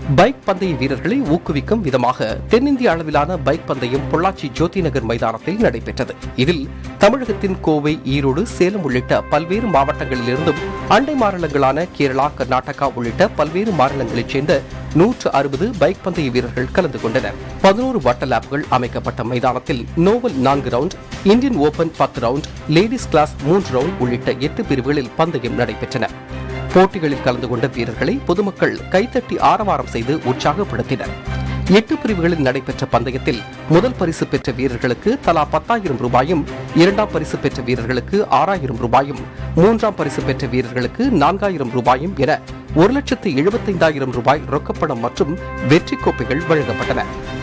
bike பந்தய வீரர்களை ஊக்குவிக்கும் விதமாக தென்னிந்திய அளவிலான பைக் பந்தயம் பொள்ளாச்சி ஜோதி நகர் மைதானத்தில் நடைபெற்றது இதில் தமிழகத்தின் கோவை ஈரோடு சேலம் உள்ளிட்ட பல்வேறு மாவட்டங்களிலிருந்தும் அண்டை மாநிலங்களான கேரளா கர்நாடகா உள்ளிட்ட பல்வேறு மாநிலங்களைச் சேர்ந்த நூற்று அறுபது பைக் பந்தய வீரர்கள் கலந்து கொண்டனர் பதினோரு வட்ட லேப்கள் அமைக்கப்பட்ட மைதானத்தில் நோவல் நான்கு ரவுண்ட் இந்தியன் ஓபன் பத்து ரவுண்ட் லேடிஸ் கிளாஸ் மூன்று ரவுண்ட் உள்ளிட்ட எட்டு பிரிவுகளில் பந்தயம் நடைபெற்றன போட்டிகளில் கலந்து கொண்ட வீரர்களை பொதுமக்கள் கைத்தட்டி ஆரவாரம் செய்து உற்சாகப்படுத்தினர் எட்டு பிரிவுகளில் நடைபெற்ற பந்தயத்தில் முதல் பரிசு பெற்ற வீரர்களுக்கு தலா பத்தாயிரம் ரூபாயும் இரண்டாம் பரிசு பெற்ற வீரர்களுக்கு ஆறாயிரம் ரூபாயும் மூன்றாம் பரிசு பெற்ற வீரர்களுக்கு நான்காயிரம் ரூபாயும் என ஒரு லட்சத்து எழுபத்தைந்தாயிரம் ரூபாய் ரொக்கப்பணம் மற்றும் வெற்றி கோப்பைகள் வழங்கப்பட்டன